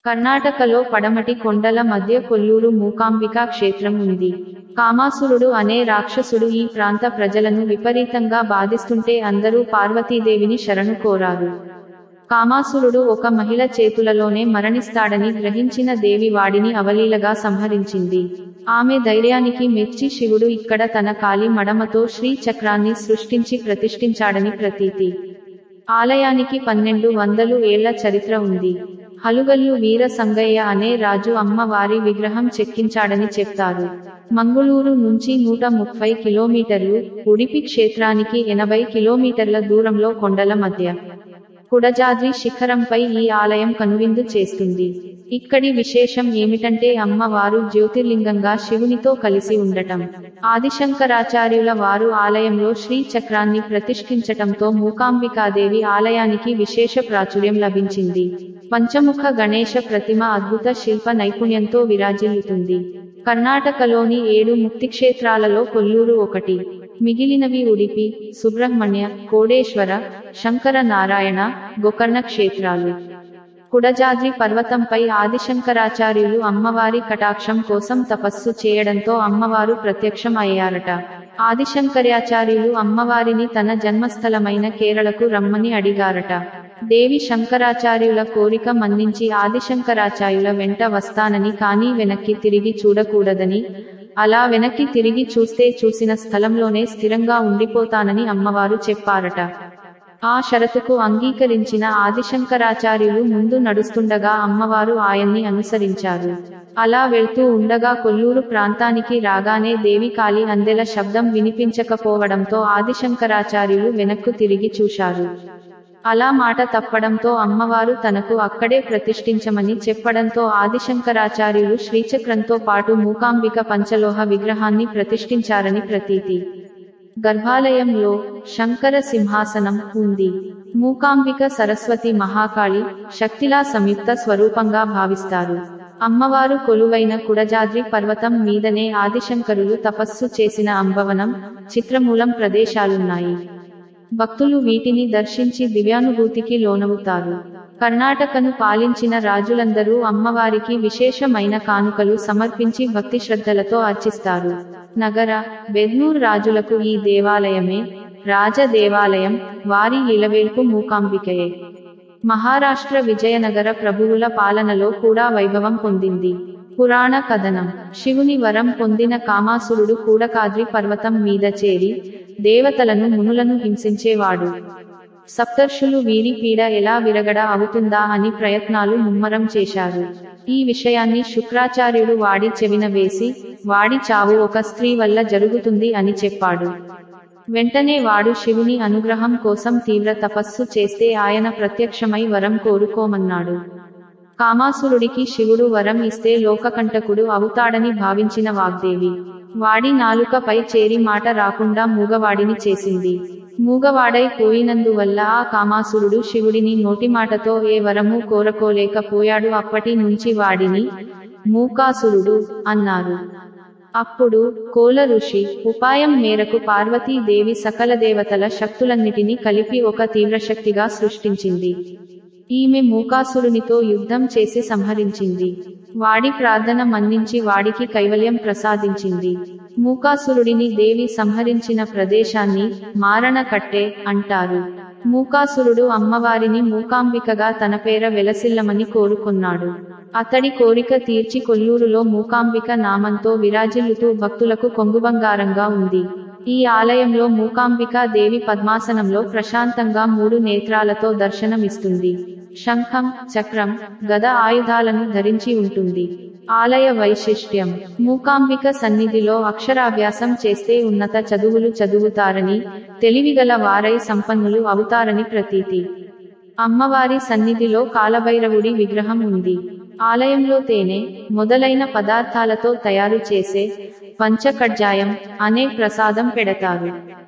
కర్ణాటకలో పడమటి కొండల మధ్య కొల్లూరు మూకాంబికా క్షేత్రం ఉంది కామాసురుడు అనే రాక్షసుడు ఈ ప్రాంత ప్రజలను విపరీతంగా బాధిస్తుంటే అందరూ పార్వతీదేవిని శరణు కోరారు కామాసురుడు ఒక మహిళ చేతులలోనే మరణిస్తాడని గ్రహించిన దేవి వాడిని అవలీలగా సంహరించింది ఆమె ధైర్యానికి మెచ్చి శివుడు ఇక్కడ తన కాలి మడమతో శ్రీ చక్రాన్ని సృష్టించి ప్రతిష్ఠించాడని ప్రతీతి ఆలయానికి పన్నెండు వందలు ఏళ్ల చరిత్ర ఉంది హలుగల్లు వీర సంగయ్య అనే రాజు అమ్మవారి విగ్రహం చెక్కించాడని చెప్తారు మంగుళూరు నుంచి నూట ముప్పై కిలోమీటర్లు ఉడిపి క్షేత్రానికి ఎనభై కిలోమీటర్ల దూరంలో కొండల మధ్య కుడజాద్రి శిఖరంపై ఈ ఆలయం కనువిందు చేస్తుంది ఇక్కడి విశేషం ఏమిటంటే అమ్మవారు జ్యోతిర్లింగంగా శివునితో కలిసి ఉండటం ఆదిశంకరాచార్యుల వారు ఆలయంలో శ్రీ చక్రాన్ని ప్రతిష్ఠించటంతో మూకాంబికాదేవి ఆలయానికి విశేష ప్రాచుర్యం లభించింది పంచముఖ గణేశ ప్రతిమ అద్భుత శిల్ప నైపుణ్యంతో విరాజిల్లుతుంది కర్ణాటకలోని ఏడు ముక్తిక్షేత్రాలలో కొల్లూరు ఒకటి మిగిలినవి ఉడిపి సుబ్రహ్మణ్య కోడేశ్వర శంకర నారాయణ గోకర్ణ క్షేత్రాలు కుడజాద్రి పర్వతంపై ఆదిశంకరాచార్యులు అమ్మవారి కటాక్షం కోసం తపస్సు చేయడంతో అమ్మవారు ప్రత్యక్షం అయ్యారట ఆదిశంకరాచార్యులు అమ్మవారిని తన జన్మస్థలమైన కేరళకు రమ్మని అడిగారట దేవి శంకరాచార్యుల కోరిక మన్నించి ఆదిశంకరాచార్యుల వెంట వస్తానని కానీ వెనక్కి తిరిగి చూడకూడదని అలా వెనక్కి తిరిగి చూస్తే చూసిన స్థలంలోనే స్థిరంగా ఉండిపోతానని అమ్మవారు చెప్పారట ఆ షరతుకు అంగీకరించిన ఆదిశంకరాచార్యులు ముందు నడుస్తుండగా అమ్మవారు ఆయన్ని అనుసరించారు అలా వెళ్తూ ఉండగా కొల్లూరు ప్రాంతానికి రాగానే దేవి కాలి అందెల శబ్దం వినిపించకపోవడంతో ఆదిశంకరాచార్యులు వెనక్కు తిరిగి చూశారు అలా మాట తప్పడంతో అమ్మవారు తనకు అక్కడే ప్రతిష్ఠించమని చెప్పడంతో ఆదిశంకరాచార్యులు శ్రీచక్రంతో పాటు మూకాంబిక పంచలోహ విగ్రహాన్ని ప్రతిష్ఠించారని ప్రతీతి గర్భాలయంలో శంకర సింహాసనం ఉంది మూకాంబిక సరస్వతి మహాకాళి శక్తిలా సంయుక్త స్వరూపంగా భావిస్తారు అమ్మవారు కొలువైన కుడజాద్రి పర్వతం మీదనే ఆదిశంకరులు తపస్సు చేసిన అంబవనం చిత్రమూలం ప్రదేశాలున్నాయి భక్తులు వీటిని దర్శించి దివ్యానుభూతికి లోనవుతారు కర్ణాటకను పాలించిన రాజులందరూ అమ్మవారికి విశేషమైన కానుకలు సమర్పించి భక్తి శ్రద్ధలతో అర్చిస్తారు నగర బెద్నూర్ రాజులకు ఈ దేవాలయమే రాజ దేవాలయం వారి ఇలవేల్పు మూకాంబికయే మహారాష్ట్ర విజయనగర ప్రభువుల పాలనలో కూడా వైభవం పొందింది పురాణ కథనం శివుని వరం పొందిన కామాసురుడు కూడకాద్రి పర్వతం మీద చేరి దేవతలను మునులను హింసించేవాడు సప్తర్షులు వీరి పీడ ఎలా విరగడ అవుతుందా అని ప్రయత్నాలు ముమ్మరం చేశారు ఈ విషయాన్ని శుక్రాచార్యుడు వాడి చెవిన వేసి వాడి చావు ఒక స్త్రీ వల్ల జరుగుతుంది అని చెప్పాడు వెంటనే వాడు శివుని అనుగ్రహం కోసం తీవ్ర తపస్సు చేస్తే ఆయన ప్రత్యక్షమై వరం కోరుకోమన్నాడు కామాసురుడికి శివుడు వరం ఇస్తే లోకకంటకుడు అవుతాడని భావించిన వాగ్దేవి వాడి నాలుకపై చేరి మాట రాకుండా మూగవాడిని చేసింది మూగవాడై పోయినందువల్ల ఆ కామాసురుడు శివుడిని నోటిమాటతో ఏ వరము కోరకోలేకపోయాడు అప్పటి నుంచి వాడిని మూకాసురుడు అన్నారు అప్పుడు కోల ఋషి ఉపాయం మేరకు పార్వతీదేవి సకల దేవతల శక్తులన్నిటినీ కలిపి ఒక తీవ్రశక్తిగా సృష్టించింది ఈమె మూకాసురునితో యుద్ధం చేసి సంహరించింది వాడి ప్రార్థన మన్నించి వాడికి కైవల్యం ప్రసాదించింది మూకాసురుడిని దేవి సంహరించిన ప్రదేశాన్ని మారణ కట్టె అంటారు మూకాసురుడు అమ్మవారిని మూకాంబికగా తన పేర వెలసిల్లమని కోరుకున్నాడు అతడి కోరిక తీర్చి కొల్లూరులో మూకాంబిక నామంతో విరాజిల్లుతూ భక్తులకు కొంగుబంగారంగా ఉంది ఈ ఆలయంలో మూకాంబికా దేవి పద్మాసనంలో ప్రశాంతంగా మూడు నేత్రాలతో దర్శనమిస్తుంది శంఖం చక్రం గద ఆయుధాలను ధరించి ఉంటుంది ఆలయ వైశిష్ట్యం మూకాంబిక సన్నిధిలో అక్షరాభ్యాసం చేస్తే ఉన్నత చదువులు చదువుతారని తెలివిగల వారై సంపన్నులు అవుతారని ప్రతీతి అమ్మవారి సన్నిధిలో కాలభైరవుడి విగ్రహం ఉంది ఆలయంలో తేనె మొదలైన పదార్థాలతో తయారు చేసే పంచకడ్జాయం అనే ప్రసాదం పెడతారు